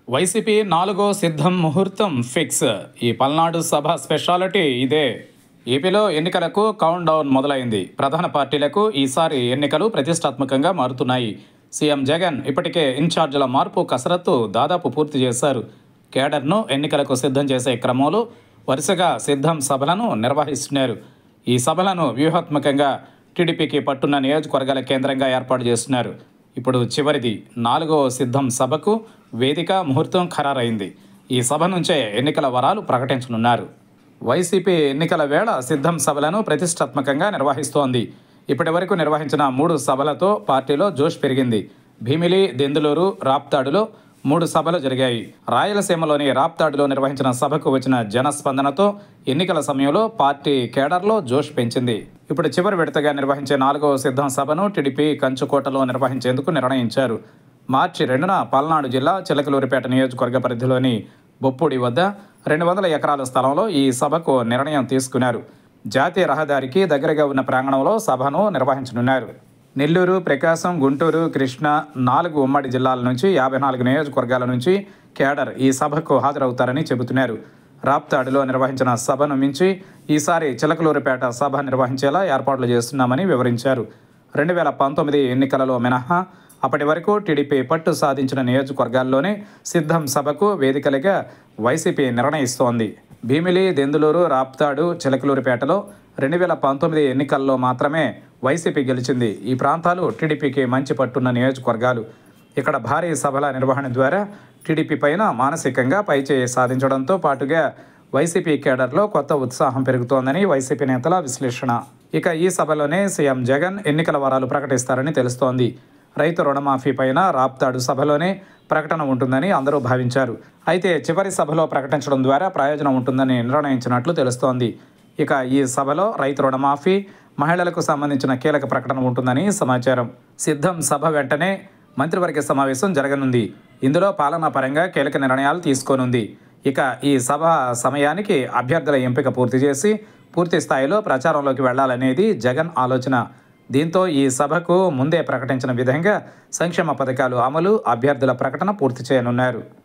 YCP నాలుగో సిద్ధం ముహూర్తం ఫిక్స్ ఈ పల్నాడు సభ స్పెషాలిటీ ఇదే ఏపీలో ఎన్నికలకు కౌంట్ డౌన్ మొదలైంది ప్రధాన పార్టీలకు ఈసారి ఎన్నికలు ప్రతిష్టాత్మకంగా మారుతున్నాయి సీఎం జగన్ ఇప్పటికే ఇన్ఛార్జీల మార్పు కసరత్తు దాదాపు పూర్తి చేశారు కేడర్ను ఎన్నికలకు సిద్ధం చేసే క్రమంలో వరుసగా సిద్ధం సభలను నిర్వహిస్తున్నారు ఈ సభలను వ్యూహాత్మకంగా టీడీపీకి పట్టున్న నియోజకవర్గాల కేంద్రంగా ఏర్పాటు చేస్తున్నారు ఇప్పుడు చివరిది నాలుగో సిద్ధం సభకు వేదిక ముహూర్తం ఖరారైంది ఈ సభ నుంచే ఎన్నికల వరాలు ప్రకటించనున్నారు వైసీపీ ఎన్నికల వేళ సిద్ధం సభలను ప్రతిష్టాత్మకంగా నిర్వహిస్తోంది ఇప్పటి వరకు నిర్వహించిన మూడు సభలతో పార్టీలో జోష్ పెరిగింది భీమిలి దెందులూరు రాప్తాడులో మూడు సభలు జరిగాయి రాయలసీమలోని రాప్తాడులో నిర్వహించిన సభకు వచ్చిన జనస్పందనతో ఎన్నికల సమయంలో పార్టీ కేడర్లో జోష్ పెంచింది ఇప్పుడు చివరి విడతగా నిర్వహించే నాలుగవ సిద్ధం సభను టీడీపీ కంచుకోటలో నిర్వహించేందుకు నిర్ణయించారు మార్చి రెండున పల్నాడు జిల్లా చిలకలూరిపేట నియోజకవర్గ పరిధిలోని బొప్పూడి వద్ద రెండు వందల ఎకరాల స్థలంలో ఈ సభకు నిర్ణయం తీసుకున్నారు జాతీయ రహదారికి దగ్గరగా ఉన్న ప్రాంగణంలో సభను నిర్వహించనున్నారు నెల్లూరు ప్రకాశం గుంటూరు కృష్ణా నాలుగు ఉమ్మడి జిల్లాల నుంచి యాభై నాలుగు నియోజకవర్గాల నుంచి కేడర్ ఈ సభకు హాజరవుతారని చెబుతున్నారు రాప్తాడులో నిర్వహించిన సభను మించి ఈసారి చిలకలూరిపేట సభ నిర్వహించేలా ఏర్పాట్లు చేస్తున్నామని వివరించారు రెండు వేల పంతొమ్మిది ఎన్నికలలో మినహా అప్పటి వరకు టీడీపీ పట్టు సాధించిన నియోజకవర్గాల్లోనే సిద్ధం సభకు వేదికలుగా వైసీపీ నిర్ణయిస్తోంది భీమిలి దెందులూరు రాప్తాడు చిలకలూరిపేటలో రెండు వేల పంతొమ్మిది ఎన్నికల్లో మాత్రమే వైసీపీ గెలిచింది ఈ ప్రాంతాలు టీడీపీకి మంచి పట్టున్న నియోజకవర్గాలు ఇక్కడ భారీ సభల నిర్వహణ ద్వారా టీడీపీ పైన మానసికంగా పైచేయి సాధించడంతో పాటుగా వైసీపీ కేడర్లో కొత్త ఉత్సాహం పెరుగుతోందని వైసీపీ నేతల విశ్లేషణ ఇక ఈ సభలోనే సీఎం జగన్ ఎన్నికల వరాలు ప్రకటిస్తారని తెలుస్తోంది రైతు రుణమాఫీ పైన రాప్తాడు సభలోనే ప్రకటన ఉంటుందని అందరూ భావించారు అయితే చివరి సభలో ప్రకటించడం ద్వారా ప్రయోజనం ఉంటుందని నిర్ణయించినట్లు తెలుస్తోంది ఇక ఈ సభలో రైతు రుణమాఫీ మహిళలకు సంబంధించిన కీలక ప్రకటన ఉంటుందని సమాచారం సిద్ధం సభ వెంటనే మంత్రివర్గ సమావేశం జరగనుంది ఇందులో పాలనా పరంగా కీలక నిర్ణయాలు తీసుకోనుంది ఇక ఈ సభ సమయానికి అభ్యర్థుల ఎంపిక పూర్తి చేసి పూర్తి స్థాయిలో ప్రచారంలోకి వెళ్లాలనేది జగన్ ఆలోచన దీంతో ఈ సభకు ముందే ప్రకటించిన విధంగా సంక్షేమ పథకాలు అమలు అభ్యర్థుల ప్రకటన పూర్తి చేయనున్నారు